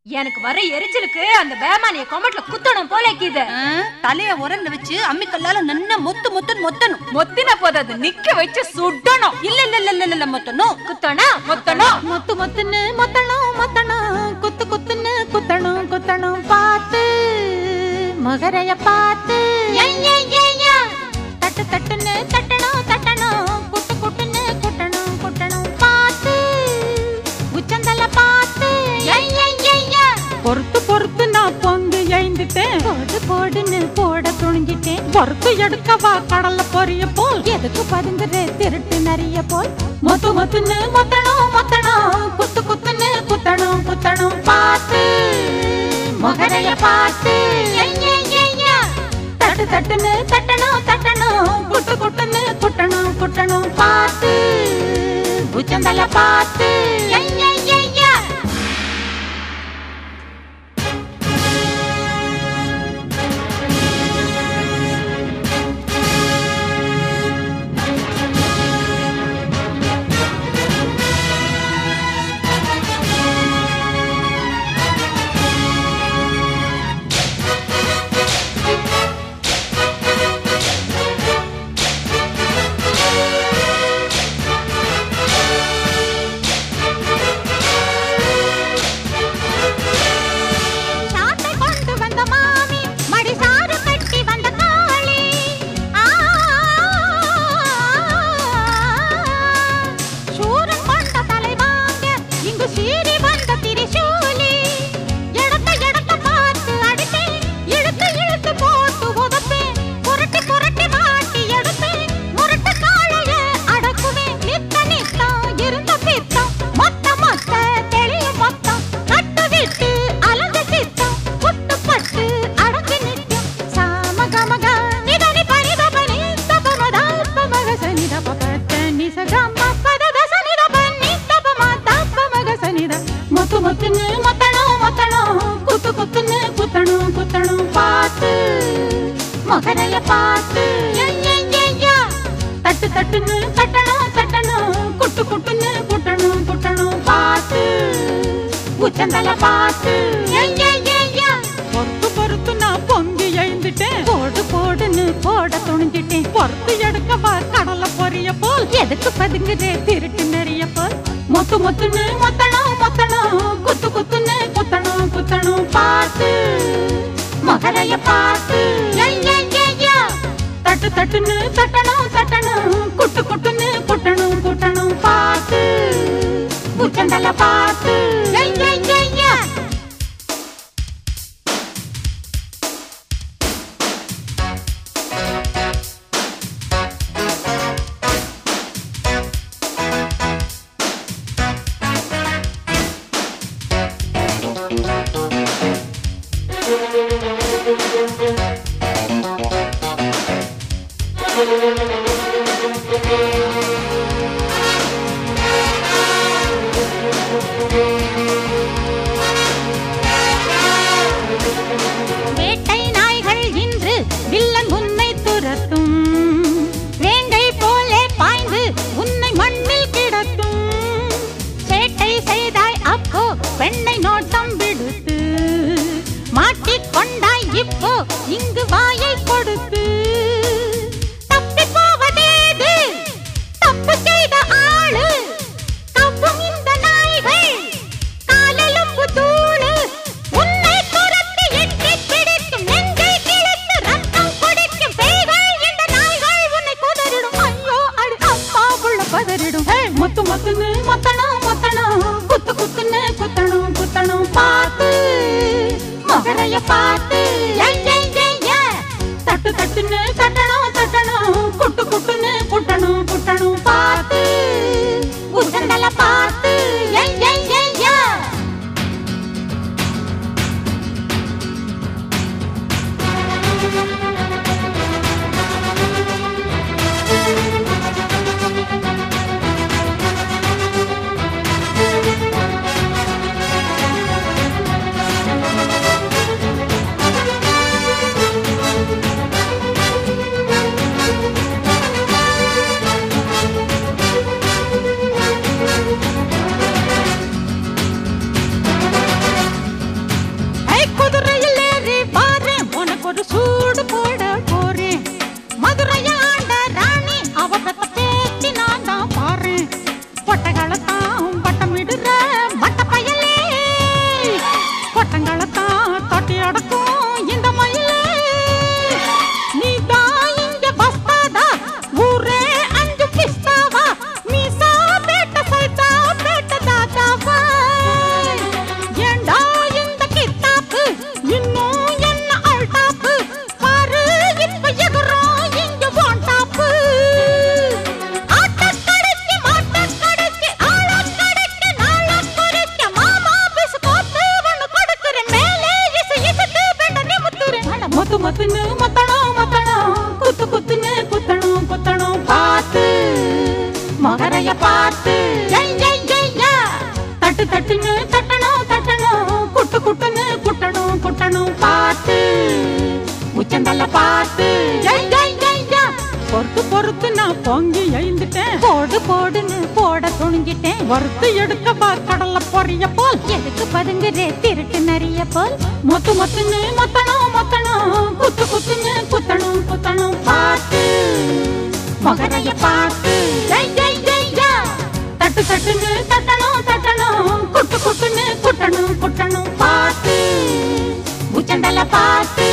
எனக்கு வர எரிச்சலுக்கு அந்த பேமானிய கொமட்ல குத்தணும் போல இருக்குது ஆ, தலைய உரல்ல வச்சு அம்மி கல்லால நன்னா மொத்து மொத்துன்னு மொத்தணும் மொத்தின போது அது நிக்க வச்சு சுடணும் இல்ல இல்ல இல்ல இல்ல இல்ல மொத்தணும் குத்தனா மொத்தணும் மொத்து மொத்துன்னு மொத்தணும் மொத்தணும் குத்து குத்துன்னு குத்தணும் குத்தணும் பார்த்து மகரைய பார்த்து தட்டு தட்டுன்னு தட்டணும் தட்டணும் குட்டு குட்டுன்னு குட்டணும் குட்டணும் பார்த்து உச்சந்தல பார்த்து பொறுத்து பொறுத்து நான் பொங்கு எழுந்துட்டேன் போடு போடுன்னு போட துணிஞ்சிட்டேன் பொறுத்து எடுக்கவா கடல்ல பொரிய போல் எதுக்கு பதுங்குற திருட்டு நிறைய போல் மொத்து மொத்துன்னு மொத்தணும் மொத்தணும் குத்து குத்துன்னு குத்தணும் குத்தணும் பார்த்து மொகரைய பார்த்து தட்டு தட்டுன்னு தட்டணும் தட்டணும் குட்டு குட்டுன்னு குட்டணும் குட்டணும் பார்த்து உச்சந்தல பார்த்து சாட்டை கொண்டு வந்த மாமி மடிசாறு கட்டி வந்த காளி ஆ, சூரன் கொண்ட தலைவாங்க இங்கு சீறி வந்த திரிசூலி இடத்த இடத்த பார்த்து அடித்தேன் இழுத்து இழுத்து போட்டு உதப்பேன் புரட்டி புரட்டி மாட்டி எடுப்பேன் முரட்டு காளைய அடக்குவேன் நித்த நித்தம் இருந்த பித்தம் மொத்த மொத்த தெளியும் மொத்தம் கட்டு விட்டு அலங்க சித்தம் புட்டு பட்டு அடங்கி நிற்கும் சாம கமக நிதனி பனித பனி தபமத பமக சனித பபத்த நிச கம பதத சனித பனி தபம தபமக சனித மொத்து மொத்துன்னு மொத்தணும் மொத்தணும் குத்து குத்துன்னு குத்தணும் குத்தணும் பார்த்து மகனைய பார்த்து தட்டு தட்டுன்னு தட்டணும் தட்டணும் குட்டு குட்டுன்னு குட்டணும் குட்டணும் பார்த்து உச்சந்தல பார்த்து பொறுத்து பொறுத்து நான் பொங்கி எழுந்துட்டேன் போடு போடுன்னு போட துணிஞ்சிட்டேன் பொறுத்து எடுக்கவா கடலை பொரிய போல் எதுக்கு பதுங்குதே திருட்டு நிறைய போல் மொத்து மொத்துன்னு மொத்தணும் மொத்தணும் குத்து குத்துன்னு குத்தணும் குத்தணும் பார்த்து மகரைய பார்த்து தட்டு தட்டுன்னு தட்டணும் தட்டணும் குட்டு குட்டுன்னு குட்டணும் குட்டணும் பார்த்து உச்சந்தல பார்த்து வேட்டை நாய்கள் இன்று வில்லன் உன்னை துரத்தும் வேங்கை போலே பாய்ந்து உன்னை மண்ணில் கிடத்தும் சேட்டை செய்தாய் அப்போ பெண்ணை நோட்டம் விடுத்து மாட்டிக் கொண்டாய் இப்போ இங்கு வாயை கொடுத்து தப்பிப் போவதேது? தப்பு செய்த ஆளு தப்பும் இந்த நாய்கள் காலெலும்பு தூளு உன்னை துரத்தி எட்டிப் பிடிக்கும் நெஞ்சை கிழித்து ரத்தம் குடிக்கும் பேய்கள் இந்த நாய்கள் உன்னை குதறிடும் ஐயோ அடி அம்மா உள்ள பதறிடும் ஹே, முத்து முத்துன்னு மொத்தணும் மொத்தணும் குத்து குத்துன்னு குத்தணும் குத்தணும் பார்த்து மகரைய பார்த்து ஏய், ஏய், ஏய், ஏய். தட்டு தட்டுன்னு தட்டணும் தட்டணும் குட்டு குட்டுன்னு குட்டணும் குட்டணும் பார்த்து உச்சந்தல பார்த்து ஏய், ஏய், ஏய், ஏய். மொத்து மொத்துன்னு மொத்தணும் மொத்தணும் குத்து குத்துன்னு குத்தணும் குத்தணும் பார்த்து மகரைய பார்த்து ஜெய் ஜெய் ஜெய் யா. தட்டு தட்டுன்னு தட்டணும் தட்டணும் குட்டு குட்டுன்னு குட்டணும் குட்டணும் பார்த்து உச்சந்தல்ல பார்த்து ஜெய் ஜெய் ஜெய் யா. பொறுத்து பொறுத்து நான் பொங்கி எழுந்துட்டேன் போடு போடுன்னு போட துணிஞ்சிட்டேன் வறுத்து எடுக்க பா கடல்ல பொரிய போல் எதுக்கு பதுங்குறே திருட்டு நிறைய போல் மொத்து மொத்துன்னு மொத்தணும் மொத்தணும் குத்து குத்துன்னு குத்தணும் குத்தணும் பார்த்து மகரைய பார்த்து ஜெய் ஜெய் ஜெய் யா. தட்டு தட்டுன்னு தட்டணும் தட்டணும் குட்டு குட்டுன்னு குட்டணும் குட்டணும் பார்த்து உச்சந்தல பார்த்து